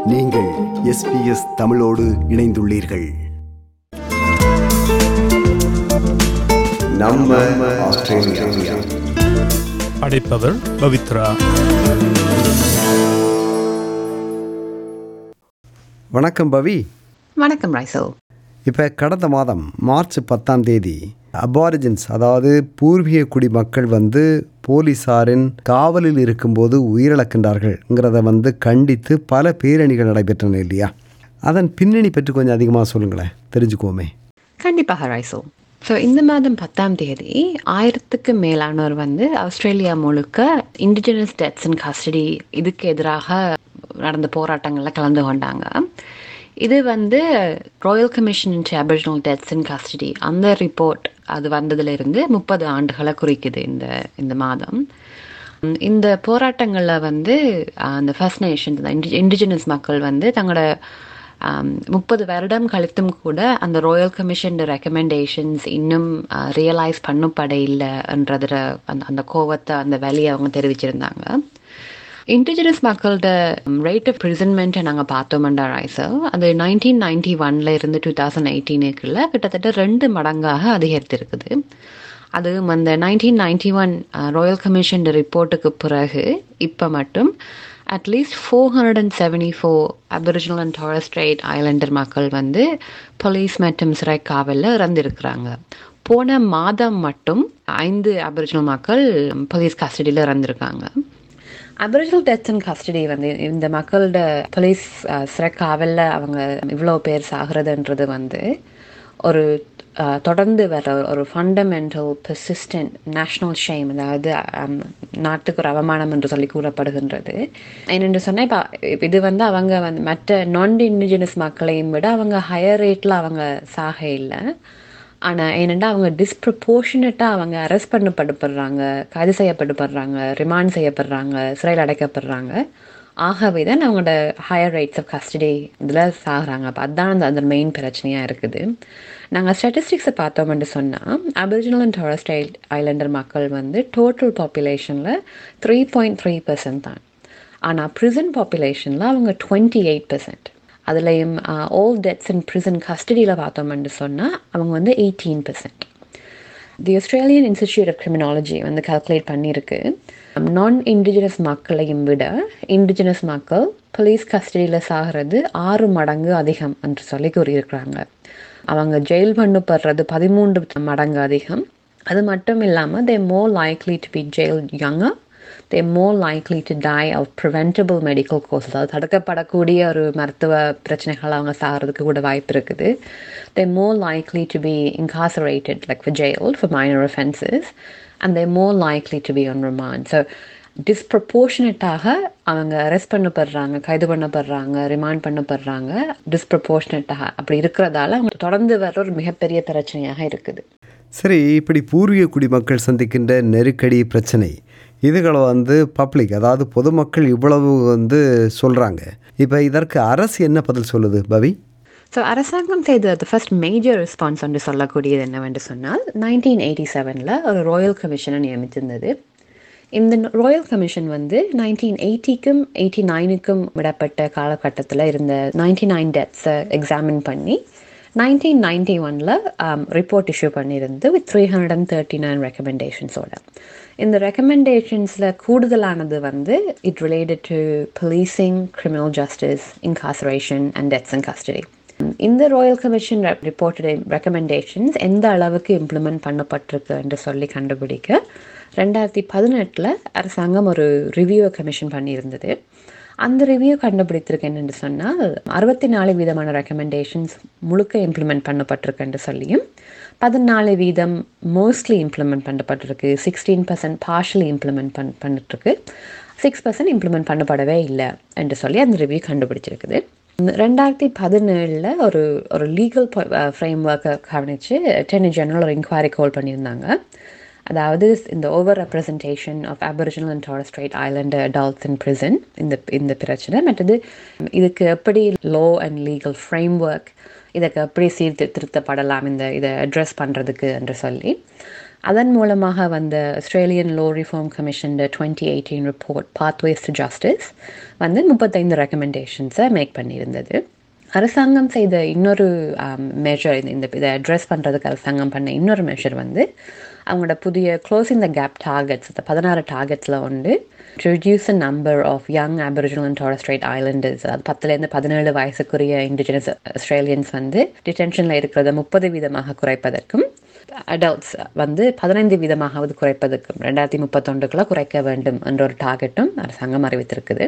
நீங்கள் எஸ்பிஎஸ் தமிழோடு இணைந்துள்ளீர்கள் நம்ம ஆஸ்திரேலியா படைப்பவர் பவித்ரா வணக்கம் பவி வணக்கம் ரைசல் இப்போ கடந்த மாதம் மார்ச் பத்தாம் தேதி அபாரிஜின்ஸ் அதாவது பூர்வீக குடிமக்கள் வந்து போலீசாரின் காவலில் இருக்கும்போது உயிரிழக்கின்றார்கள்ங்கிறத வந்து கண்டித்து பல பேரணிகள் நடைபெற்றன இல்லையா அதன் பின்னணி பற்றி கொஞ்சம் அதிகமாக சொல்லுங்களேன் தெரிஞ்சுக்குவோமே கண்டிப்பாக ரைசல் ஸோ இந்த மாதம் பத்தாம் தேதி ஆயிரத்துக்கு மேலானோர் வந்து ஆஸ்திரேலியா முழுக்க இண்டிஜினஸ் டெத்ஸ் இன் கஸ்டடி இதுக்கு எதிராக நடந்த போராட்டங்களில் கலந்து கொண்டாங்க இது வந்து royal commission in aboriginal deaths in custody அந்த ரிப்போர்ட் அது வந்ததுலேருந்து முப்பது ஆண்டுகளை குறிக்குது இந்த இந்த மாதம் உம், இந்த போராட்டங்களில் வந்து அஹ், அந்த ஃபர்ஸ்ட் நேஷன்ஸ் இண்டிஜினஸ் மக்கள் வந்து தங்களோட முப்பது வருடம் கழித்தும் கூட அந்த ராயல் கமிஷன் ரெக்கமெண்டேஷன்ஸ் இன்னும் ரியலைஸ் பண்ணப்பட இல்லைன்றதுல அந்த அந்த கோவத்தை அந்த வேலையை அவங்க தெரிவிச்சிருந்தாங்க இண்டிஜினஸ் மக்களோட ரேட் ஆஃப் ப்ரிசன்மெண்ட்டை நாங்கள் பார்த்தோம்டா ரைசர் அது நைன்டீன் நைன்டி ஒன்ல இருந்து டூ தௌசண்ட் எயிட்டீனுக்குள்ள கிட்டத்தட்ட ரெண்டு மடங்காக அதிகரித்திருக்குது அதுவும் அந்த nineteen ninety one royal commission ரிப்போர்ட்டுக்கு பிறகு இப்போ மட்டும் at least four hundred and seventy four aboriginal and Torres Strait islander மக்கள் வந்து போலீஸ் மற்றும் சிறை காவலில் இறந்திருக்கிறாங்க போன மாதம் மட்டும் ஐந்து அபரிஜினல் மக்கள் போலீஸ் கஸ்டடியில் இறந்திருக்காங்க அபரிஜினல் டெத் இன் கஸ்டடி வந்து இந்த மக்களோட போலீஸ் சிறை காவலில் அவங்க இவ்வளோ பேர் சாகிறதுன்றது வந்து ஒரு அஹ், தொடர்ந்து வர ஒரு ஃபண்டமெண்டல் பெர்சிஸ்டன்ட் நேஷ்னல் ஷேம் அதாவது அம், நாட்டுக்கு ஒரு அவமானம் என்று சொல்லி கூறப்படுகின்றது என்னென்று சொன்னால் இப்போ இது வந்து அவங்க வந்து மற்ற நான் இண்டிஜினஸ் மக்களையும் விட அவங்க ஹையர் ரேட்டில் அவங்க சாக இல்லை ஆனால் ஏனெண்டா அவங்க டிஸ்ப்ரப்போர்ஷனட்டாக அவங்க அரெஸ்ட் பண்ணப்படுப்படுறாங்க கைது செய்யப்படுப்படுறாங்க ரிமாண்ட் செய்யப்படுறாங்க சிறையில் அடைக்கப்படுறாங்க ஆகவே தான் அவங்களோட ஹையர் ரைட்ஸ் ஆஃப் கஸ்டடி இதில் சாகுறாங்க அப்போ அதுதான் அந்த அந்த மெயின் பிரச்சனையாக இருக்குது நாங்கள் ஸ்டாட்டிஸ்டிக்ஸை பார்த்தோம்னு சொன்னால் அபிரிஜினல் அண்ட் டாரஸ்ட் ஐலண்டர் மக்கள் வந்து டோட்டல் பாப்புலேஷனில் த்ரீ பாயிண்ட் த்ரீ பர்சன்ட் தான் ஆனால் ப்ரிசன் பாப்புலேஷனில் அவங்க டுவெண்ட்டி எயிட் பர்சன்ட் அதுலேயும் ஆல் டெத்ஸ் இன் ப்ரிசன் கஸ்டடியில் பார்த்தோம்னு சொன்னால் அவங்க வந்து eighteen percent the Australian Institute of Criminology வந்து கால்குலேட் பண்ணியிருக்கு நான் இண்டிஜினஸ் மக்களையும் விட இண்டிஜினஸ் மக்கள் போலீஸ் கஸ்டடியில் சாகிறது ஆறு மடங்கு அதிகம் என்று சொல்லி கூறியிருக்கிறாங்க அவங்க ஜெயில் பண்ணப்படுறது பதிமூன்று மடங்கு அதிகம் அது மட்டும் இல்லாமல் they more likely to be jail younger they more likely to die of preventable medical causes அதாவது தடுக்கப்படக்கூடிய ஒரு மருத்துவ பிரச்சனைகள் அவங்க சாகிறதுக்கு கூட வாய்ப்பு இருக்குது they more likely to be incarcerated like for jail for minor offenses and they're more likely to be on remand so டிஸ்ப்ரப்போர்ஷனட்டாக அவங்க அரெஸ்ட் பண்ணப்படுறாங்க கைது பண்ணப்படுறாங்க ரிமாண்ட் பண்ணப்படுறாங்க டிஸ்ப்ரப்போர்ஷனட்டாக அப்படி இருக்கிறதால அவங்க தொடர்ந்து வர ஒரு மிகப்பெரிய பிரச்சனையாக இருக்குது சரி இப்படி பூர்வீக குடிமக்கள் சந்திக்கின்ற நெருக்கடி பிரச்சனை இதுகளை வந்து பப்ளிக் அதாவது பொதுமக்கள் இவ்வளவு வந்து சொல்கிறாங்க இப்போ இதற்கு அரசு என்ன பதில் சொல்லுது பவி ஸோ அரசாங்கம் செய்த ஃபர்ஸ்ட் மேஜர் ரெஸ்பான்ஸ் என்று சொல்லக்கூடியது என்னவென்று சொன்னால் நைன்டீன் எயிட்டி செவனில் ஒரு ராயல் கமிஷனை நியமித்திருந்தது இந்த ராயல் கமிஷன் வந்து நைன்டீன் எயிட்டிக்கும் எயிட்டி நைனுக்கும் விடப்பட்ட காலகட்டத்தில் இருந்த நைன்டி நைன் டெத்ஸை எக்ஸாமின் பண்ணி நைன்டீன் நைன்டி ஒனில் ரிப்போர்ட் இஷ்யூ பண்ணியிருந்து with three hundred and thirty nine ரெக்கமெண்டேஷன்ஸோட இந்த ரெக்கமெண்டேஷன்ஸில் கூடுதலானது வந்து it related to policing criminal justice incarceration and deaths in custody இந்த ராயல் கமிஷன் ரிப்போர்ட்டட் ரெக்கமெண்டேஷன்ஸ் எந்த அளவுக்கு இம்ப்ளிமெண்ட் பண்ணப்பட்டிருக்கு என்று சொல்லி கண்டுபிடிக்க ரெண்டாயிரத்தி பதினெட்டில் அரசாங்கம் ஒரு ரிவ்யூ கமிஷன் பண்ணியிருந்தது அந்த ரிவ்யூ கண்டுபிடித்திருக்கு என்னென்று சொன்னால் அறுபத்தி நாலு விதமான ரெக்கமெண்டேஷன்ஸ் முழுக்க இம்ப்ளிமெண்ட் பண்ணப்பட்டிருக்கு என்று சொல்லியும் பதினாலு வீதம் மோஸ்ட்லி இம்ப்ளிமெண்ட் பண்ணப்பட்டிருக்கு சிக்ஸ்டீன் பர்சன்ட் பார்ஷலி இம்ப்ளிமெண்ட் பண் பண்ணிட்டுருக்கு சிக்ஸ் பர்சன்ட் இம்ப்ளிமெண்ட் பண்ணப்படவே இல்லை என்று சொல்லி அந்த ரிவ்யூ கண்டுபிடிச்சிருக்குது ரெண்டாயிரத்தி பதினேழில் ஒரு ஒரு லீகல் ஃப்ரேம் ஒர்க்கை கவனித்து அட்டர்னி ஜெனரல் ஒரு இன்கொயரி கால் பண்ணியிருந்தாங்க அதாவது இந்த over representation of Aboriginal and Torres Strait Island adults in prison இந்த இந்த பிரச்சனை மற்றது இதுக்கு எப்படி law and legal framework இதுக்கு எப்படி சீர்திருத்தப்படலாம் இந்த இதை அட்ரஸ் பண்ணுறதுக்கு என்று சொல்லி அதன் மூலமாக வந்த Australian law reform commission twenty eighteen report pathways to justice வந்து முப்பத்தைந்து ரெக்கமெண்டேஷன்ஸை மேக் பண்ணியிருந்தது அரசாங்கம் செய்த இன்னொரு மெஷர் இந்த இதை அட்ரஸ் பண்ணுறதுக்கு அரசாங்கம் பண்ண இன்னொரு மெஷர் வந்து அவங்களோட புதிய க்ளோசிங் த கேப் டார்கெட்ஸ் இந்த பதினாறு டார்கெட்ஸில் வந்து reduce a number of young Aboriginal and Torres Strait Islanders அது பத்துலேருந்து பதினேழு வயசுக்குரிய இண்டிஜினஸ் ஆஸ்திரேலியன்ஸ் வந்து டிடென்ஷனில் இருக்கிறத முப்பது வீதமாக குறைப்பதற்கும் அடல்ட்ஸ் வந்து பதினைந்து வீதமாகவது குறைப்பதற்கும் ரெண்டாயிரத்தி முப்பத்தொண்டுக்குள்ள குறைக்க வேண்டும் என்ற ஒரு டார்கெட்டும் அரசாங்கம் அறிவித்திருக்குது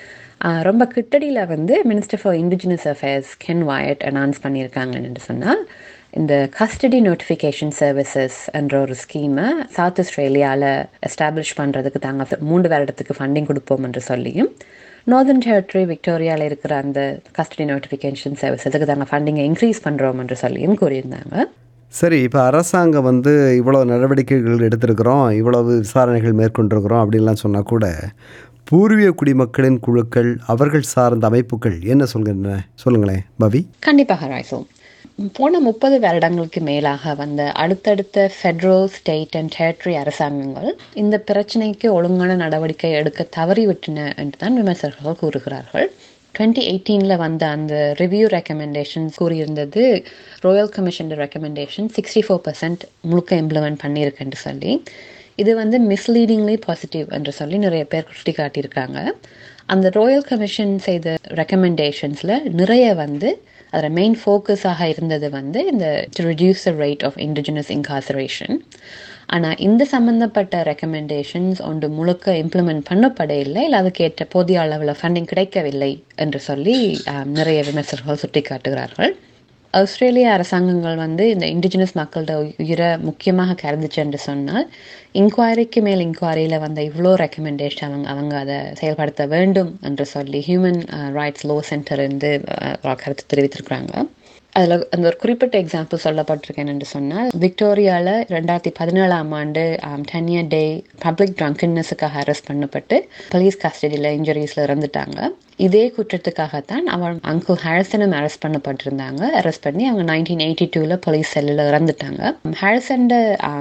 ஆஹ் ரொம்ப கிட்டடியில் வந்து minister for indigenous affairs Ken Wyatt announce பண்ணியிருக்காங்கன்னு சொன்னால் இந்த கஸ்டடி நோட்டிஃபிகேஷன் சர்வீசஸ் என்ற ஒரு ஸ்கீமை சவுத் ஆஸ்திரேலியாவில் எஸ்டாப்ளிஷ் பண்ணுறதுக்கு தாங்க மூன்று வருடத்துக்கு ஃபண்டிங் கொடுப்போம் என்று சொல்லியும் நார்தர்ன் டெரிட்டரி விக்டோரியாவில் இருக்கிற அந்த கஸ்டடி நோட்டிஃபிகேஷன் சர்வீஸஸுக்கு தாங்க ஃபண்டிங்கை இன்க்ரீஸ் பண்ணுறோம் என்று சொல்லியும் கூறியிருந்தாங்க சரி இப்போ அரசாங்கம் வந்து இவ்வளோ நடவடிக்கைகள் எடுத்திருக்கிறோம் இவ்வளவு விசாரணைகள் மேற்கொண்டிருக்கிறோம் அப்படின்லாம் சொன்னால் கூட பூர்வீக குடிமக்களின் குழுக்கள் அவர்கள் சார்ந்த அமைப்புகள் என்ன சொல்கின்றன சொல்லுங்களேன் பவி கண்டிப்பாக ராய்சோ போன முப்பது வருடங்களுக்கு மேலாக வந்த அடுத்தடுத்த ஃபெட்ரல் ஸ்டேட் அண்ட் டெரிட்டரி அரசாங்கங்கள் இந்த பிரச்சனைக்கு ஒழுங்கான நடவடிக்கை எடுக்க தவறிவிட்டன என்று தான் விமர்சகர்கள் கூறுகிறார்கள் டுவெண்ட்டி எயிட்டீனில் வந்த அந்த ரிவ்யூ ரெக்கமெண்டேஷன்ஸ் கூறியிருந்தது royal commission recommendation sixty four percent முழுக்க இம்ப்ளிமெண்ட் பண்ணியிருக்குன்னு சொல்லி இது வந்து மிஸ்லீடிங்லி பாசிட்டிவ் என்று சொல்லி நிறைய பேர் சுட்டி காட்டியிருக்காங்க அந்த ராயல் கமிஷன் செய்த ரெக்கமெண்டேஷன்ஸில் நிறைய வந்து அதில் மெயின் ஃபோக்கஸாக இருந்தது வந்து இந்த to reduce the rate of indigenous incarceration ஆனால் இந்த சம்பந்தப்பட்ட ரெக்கமெண்டேஷன்ஸ் ஒன்று முழுக்க இம்ப்ளிமெண்ட் பண்ணப்பட இல்லை இல்லை அதுக்கேற்ற போதிய அளவில் ஃபண்டிங் கிடைக்கவில்லை என்று சொல்லி ஆம், நிறைய விமர்சகர்கள் சுட்டிக்காட்டுகிறார்கள் ஆஸ்திரேலிய அரசாங்கங்கள் வந்து இந்த இண்டிஜினஸ் மக்களோட உயிரை முக்கியமாக கருதுச்சு என்று சொன்னால் இன்குவாரிக்கு மேல் இன்குவாரியில் வந்த இவ்வளோ ரெக்கமெண்டேஷன் அவங்க அவங்க அதை செயல்படுத்த வேண்டும் என்று சொல்லி ஹியூமன் ரைட்ஸ் லோ சென்டர் இருந்து அஹ், கருத்து தெரிவித்திருக்கிறாங்க அதில் அந்த ஒரு குறிப்பிட்ட எக்ஸாம்பிள் சொல்லப்பட்டிருக்கேன் என்று சொன்னால் விக்டோரியாவில் ரெண்டாயிரத்தி பதினேழாம் ஆண்டு டென் டே பப்ளிக் ட்ரங்கன்னஸுக்காக அரெஸ்ட் பண்ணப்பட்டு போலீஸ் கஸ்டடியில் இன்ஜுரிஸில் இறந்துட்டாங்க இதே குற்றத்துக்காகத்தான் அவன் அங்கிள் ஹாரிசனும் அரெஸ்ட் பண்ணப்பட்டிருந்தாங்க அரெஸ்ட் பண்ணி அவங்க நைன்டீன் எயிட்டி டூவில் போலீஸ் செல்லில் இறந்துட்டாங்க ஹாரிசன்ட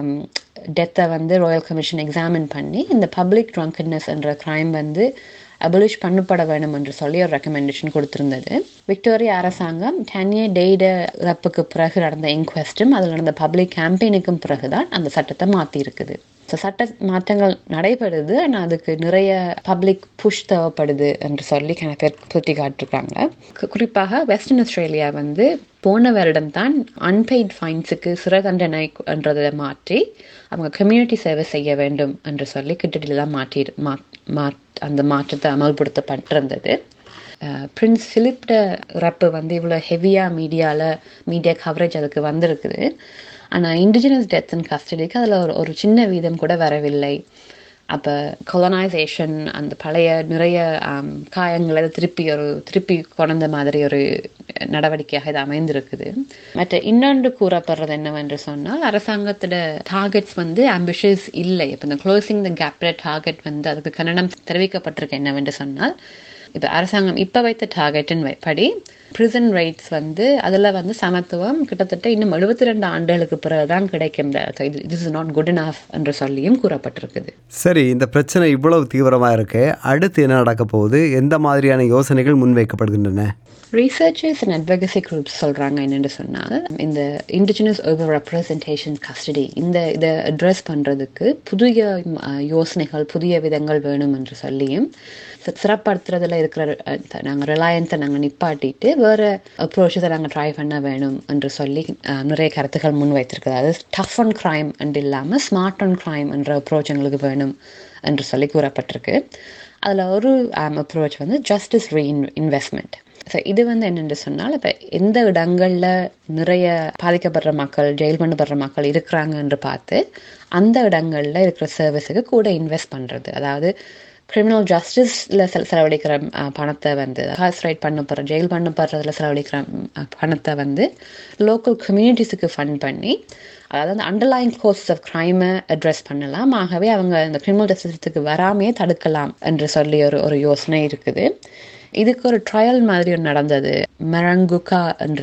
டெத்தை வந்து ராயல் கமிஷன் எக்ஸாமின் பண்ணி இந்த பப்ளிக் ட்ரங்கன்னஸ் என்ற கிரைம் வந்து அபலிஷ் பண்ணப்பட வேண்டும் என்று சொல்லி ஒரு ரெக்கமெண்டேஷன் கொடுத்திருந்தது விக்டோரியா அரசாங்கம் டென்ஏ டெய்ட இறப்புக்கு பிறகு நடந்த இன்கொஸ்டும் அதில் நடந்த பப்ளிக் கேம்பெயினுக்கும் பிறகுதான் அந்த சட்டத்தை மாற்றி இருக்குது ஸோ சட்ட மாற்றங்கள் நடைபெறுது ஆனால் அதுக்கு நிறைய பப்ளிக் புஷ் தேவைப்படுது என்று சொல்லி கன பேர் சுட்டி காட்டிருக்காங்க கு- குறிப்பாக வெஸ்டர்ன் ஆஸ்திரேலியா வந்து போன வருடம் தான் அன்பெய்ட் ஃபைன்ஸுக்கு சிறை தண்டனை என்றதை மாற்றி அவங்க கம்யூனிட்டி சர்வீஸ் செய்ய வேண்டும் என்று சொல்லி கிட்டடியில் மாற்றி மா மா அந்த மாற்றத்தை அமல்படுத்தப்பட்டிருந்தது பிரின்ஸ் ஃபிலிப்ட ரப்பு வந்து இவ்வளோ ஹெவியாக மீடியாவில் மீடியா கவரேஜ் அதுக்கு வந்திருக்குது ஆனால் இண்டிஜினஸ் டெத் அண்ட் கஸ்டடிக்கு அதில் ஒரு ஒரு சின்ன வீதம் கூட வரவில்லை அப்போ கொலனைசேஷன் அந்த பழைய நிறைய ஆம், காயங்களை திருப்பி ஒரு திருப்பி கொண்ட மாதிரி ஒரு நடவடிக்கையாக இது அமைந்திருக்குது மற்ற இன்னொன்று கூறப்படுறது என்னவென்று சொன்னால் அரசாங்கத்தோட டார்கெட்ஸ் வந்து ambitious இல்லை இப்போ இந்த க்ளோசிங் த கேப்ட டார்கெட் வந்து அதுக்கு கன்னடம் தெரிவிக்கப்பட்டிருக்கு என்னவென்று சொன்னால் இப்போ அரசாங்கம் இப்போ வைத்த டார்கெட்டின் படி prison rates வந்து அதில் வந்து சமத்துவம் கிட்டத்தட்ட இன்னும் எழுபத்தி ரெண்டு ஆண்டுகளுக்கு பிறகுதான் கிடைக்கும் இது இஸ் நாட் குட் enough என்று சொல்லியும் கூறப்பட்டிருக்குது சரி இந்த பிரச்சனை இவ்வளவு தீவிரமாக இருக்கு அடுத்து என்ன நடக்க போகுது எந்த மாதிரியான யோசனைகள் முன்வைக்கப்படுகின்றன ரீசர்ச்சர்ஸ் அண்ட் அட்வகசி குரூப்ஸ் சொல்கிறாங்க என்னென்னு சொன்னால் இந்த இண்டிஜினஸ் ஓவர் ரெப்ரசன்டேஷன் கஸ்டடி இந்த இதை அட்ரஸ் பண்ணுறதுக்கு புதிய அஹ், யோசனைகள் புதிய விதங்கள் வேணும் என்று சொல்லியும் சி- சிறப்படுத்துறதுல இருக்கிற நாங்கள் ரிலையன்ஸை நாங்கள் நிப்பாட்டிட்டு வேறு அப்ரோச்சஸை நாங்கள் ட்ரை பண்ண வேணும் என்று சொல்லி அஹ், நிறைய கருத்துக்கள் முன்வைத்திருக்குது அதாவது டஃப் ஆன் கிரைம் என்று இல்லாமல் ஸ்மார்ட் ஆன் கிரைம் என்ற அப்ரோச் எங்களுக்கு வேணும் என்று சொல்லி கூறப்பட்டிருக்கு அதில் ஒரு அப்ரோச் வந்து ஜஸ்டிஸ் ரீ இன்வெஸ்ட்மெண்ட் ஸோ இது வந்து என்னென்று சொன்னால் இப்போ எந்த இடங்களில் நிறைய பாதிக்கப்படுற மக்கள் ஜெயில் பண்ணப்படுற மக்கள் இருக்கிறாங்க என்று பார்த்து அந்த இடங்களில் இருக்கிற சர்வீஸுக்கு கூட இன்வெஸ்ட் பண்ணுறது அதாவது கிரிமினல் ஜஸ்டிஸில் செல செலவழிக்கிற அஹ், பணத்தை வந்து காஸ்ரைட் பண்ணப்படுற ஜெயில் பண்ணப்படுறதுல செலவழிக்கிற அஹ், பணத்தை வந்து லோக்கல் கம்யூனிட்டிஸுக்கு ஃபண்ட் பண்ணி அதாவது அந்த அண்டர்லைன் கோர்ஸ் ஆஃப் க்ரைமை அட்ரஸ் பண்ணலாம் ஆகவே அவங்க இந்த கிரிமினல் ஜஸ்டிஸுக்கு வராமையே தடுக்கலாம் என்று சொல்லி ஒரு ஒரு யோசனை இருக்குது இதுக்கு ஒரு ட்ரையல் மாதிரி ஒன்று நடந்தது மெரங்குகா என்ற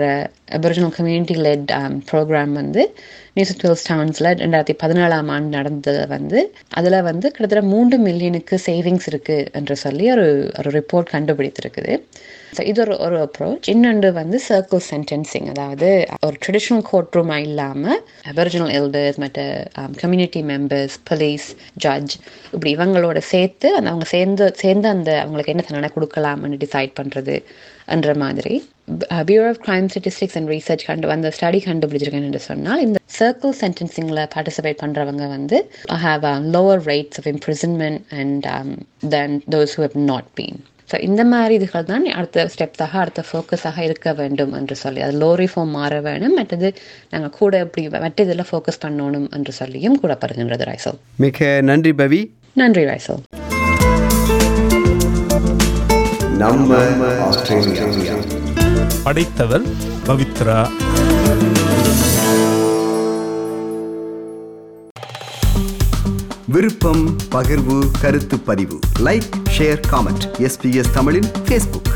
அபரிஜினல் கம்யூனிட்டி லெட் ப்ரோக்ராம் வந்து நியூ சவுத் வேல்ஸ் டவுன்ஸில் ரெண்டாயிரத்தி பதினேழாம் ஆண்டு நடந்தது வந்து அதில் வந்து கிட்டத்தட்ட மூன்று மில்லியனுக்கு சேவிங்ஸ் இருக்குது என்று சொல்லி ஒரு ஒரு ரிப்போர்ட் கண்டுபிடித்திருக்குது ஸோ இது ஒரு ஒரு அப்ரோச் இன்னொன்று வந்து சர்க்கிள் சென்டென்சிங் அதாவது ஒரு ட்ரெடிஷ்னல் கோர்ட் ரூமாக இல்லாமல் அபரிஜினல் எல்டர்ஸ் மற்ற கம்யூனிட்டி மெம்பர்ஸ் போலீஸ் ஜட்ஜ் இப்படி இவங்களோட சேர்த்து அந்த அவங்க சேர்ந்து சேர்ந்து அந்த அவங்களுக்கு என்ன தண்டனை கொடுக்கலாம்னு டிசைட் பண்ணுறது என்ற மாதிரி bureau of crime statistics and research கண்டு அந்த ஸ்டடி கண்டுபிடிச்சிருக்கேன் என்று சொன்னால் இந்த சர்க்கிள் சென்டென்சிங்கில் பார்ட்டிசிபேட் பண்ணுறவங்க வந்து have lower rates of imprisonment and then those who have not been so இந்த மாதிரி இதுகள் தான் அடுத்த ஸ்டெப்ஸாக அடுத்த ஃபோக்கஸாக இருக்க வேண்டும் என்று சொல்லி அது லோ ரிஃபார்ம் மாற வேணும் மற்றது நாங்கள் கூட இப்படி மற்ற இதில் ஃபோக்கஸ் பண்ணணும் என்று சொல்லியும் கூடப்படுகின்றது ரைசல் மிக நன்றி பவி நன்றி ரைசல் நம்ம ஆஸ்திரேலியா படைத்தவர் பவித்ரா விருப்பம் பகிர்வு கருத்து பதிவு லைக் ஷேர் காமெண்ட் எஸ்பிஎஸ் தமிழின் ஃபேஸ்புக்